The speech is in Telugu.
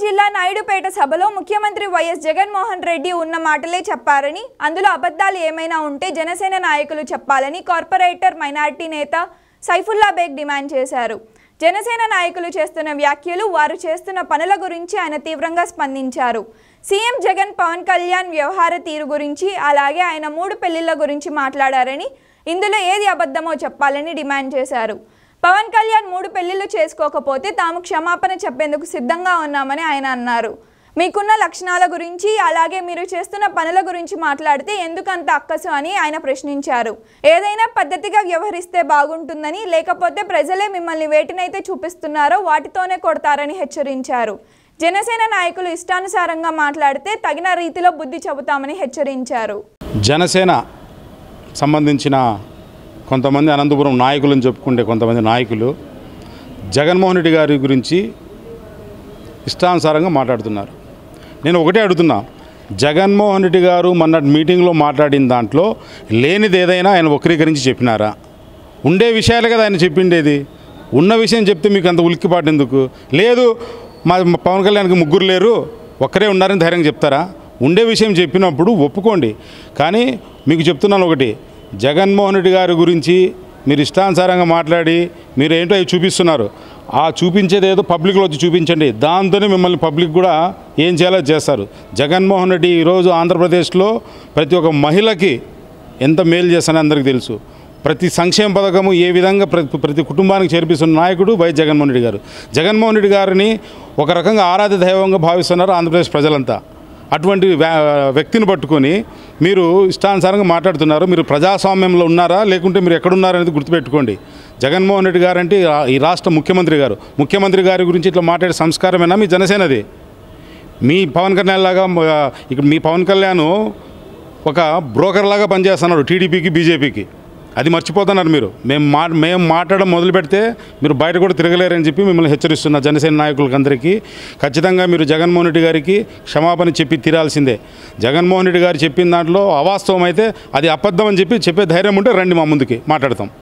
జిల్లా నాయుడుపేట సభలో ముఖ్యమంత్రి వైఎస్ జగన్మోహన్ రెడ్డి ఉన్న మాటలే చెప్పారని అందులో అబద్ధాలు ఏమైనా ఉంటే జనసేన నాయకులు చెప్పాలని కార్పొరేటర్ మైనార్టీ నేత సైఫుల్లా బేగ్ డిమాండ్ చేశారు జనసేన నాయకులు చేస్తున్న వ్యాఖ్యలు వారు చేస్తున్న పనుల గురించి ఆయన తీవ్రంగా స్పందించారు సీఎం జగన్ పవన్ కళ్యాణ్ వ్యవహార తీరు గురించి అలాగే ఆయన మూడు పెళ్లిళ్ల గురించి మాట్లాడారని ఇందులో ఏది అబద్ధమో చెప్పాలని డిమాండ్ చేశారు పవన్ కళ్యాణ్ మూడు పెళ్లిళ్లు చేసుకోకపోతే తాము క్షమాపణ చెప్పేందుకు సిద్ధంగా ఉన్నామని ఆయన అన్నారు మీకున్న లక్షణాల గురించి అలాగే మీరు చేస్తున్న పనుల గురించి మాట్లాడితే ఎందుకంత అక్కసు అని ఆయన ప్రశ్నించారు ఏదైనా పద్ధతిగా వ్యవహరిస్తే బాగుంటుందని లేకపోతే ప్రజలే మిమ్మల్ని వేటినైతే చూపిస్తున్నారో వాటితోనే కొడతారని హెచ్చరించారు జనసేన నాయకులు ఇష్టానుసారంగా మాట్లాడితే తగిన రీతిలో బుద్ధి చెబుతామని హెచ్చరించారు జనసేన సంబంధించిన కొంతమంది అనంతపురం నాయకులను చెప్పుకుంటే కొంతమంది నాయకులు జగన్మోహన్ రెడ్డి గారి గురించి ఇష్టానుసారంగా మాట్లాడుతున్నారు నేను ఒకటే అడుగుతున్నా జగన్మోహన్ రెడ్డి గారు మొన్న మీటింగ్లో మాట్లాడిన దాంట్లో లేనిది ఏదైనా ఆయన వక్రీకరించి చెప్పినారా ఉండే విషయాలే కదా ఆయన చెప్పిండేది ఉన్న విషయం చెప్తే మీకు అంత ఉలిక్కిపాటు ఎందుకు లేదు మా మా పవన్ కళ్యాణ్కి ముగ్గురు లేరు ఒక్కరే ఉన్నారని ధైర్యంగా చెప్తారా ఉండే విషయం చెప్పినప్పుడు ఒప్పుకోండి కానీ మీకు చెప్తున్నాను ఒకటి జగన్మోహన్ రెడ్డి గారి గురించి మీరు ఇష్టానుసారంగా మాట్లాడి మీరు ఏంటో అవి చూపిస్తున్నారు ఆ చూపించేది ఏదో పబ్లిక్లో వచ్చి చూపించండి దాంతోనే మిమ్మల్ని పబ్లిక్ కూడా ఏం చేయాలో చేస్తారు జగన్మోహన్ రెడ్డి ఈరోజు ఆంధ్రప్రదేశ్లో ప్రతి ఒక్క మహిళకి ఎంత మేలు చేస్తానో అందరికీ తెలుసు ప్రతి సంక్షేమ పథకము ఏ విధంగా ప్రతి ప్రతి కుటుంబానికి చేర్పిస్తున్న నాయకుడు వైఎస్ జగన్మోహన్ రెడ్డి గారు జగన్మోహన్ రెడ్డి గారిని ఒక రకంగా ఆరాధ్య దైవంగా భావిస్తున్నారు ఆంధ్రప్రదేశ్ ప్రజలంతా అటువంటి వ్యా- వ్యక్తిని పట్టుకొని మీరు ఇష్టానుసారంగా మాట్లాడుతున్నారు మీరు ప్రజాస్వామ్యంలో ఉన్నారా లేకుంటే మీరు ఎక్కడున్నారా అనేది గుర్తుపెట్టుకోండి జగన్మోహన్ రెడ్డి గారు అంటే ఈ రాష్ట్ర ముఖ్యమంత్రి గారు ముఖ్యమంత్రి గారి గురించి ఇట్లా మాట్లాడే సంస్కారమేనా మీ జనసేనది మీ పవన్ కళ్యాణ్ లాగా మ- ఇక్కడ మీ పవన్ కళ్యాణ్ ఒక బ్రోకర్ లాగా పనిచేస్తున్నాడు టీడీపీకి బీజేపీకి అది మర్చిపోతున్నారు మీరు మేము మా మేము మాట్లాడడం మొదలు పెడితే మీరు బయట కూడా తిరగలేరని చెప్పి మిమ్మల్ని హెచ్చరిస్తున్న జనసేన నాయకులకి అందరికీ ఖచ్చితంగా మీరు జగన్మోహన్ రెడ్డి గారికి క్షమాపణ చెప్పి తీరాల్సిందే జగన్మోహన్ రెడ్డి గారు చెప్పిన దాంట్లో అవాస్తవం అయితే అది అబద్ధం అని చెప్పి చెప్పే ధైర్యం ఉంటే రండి మా ముందుకి మాట్లాడతాం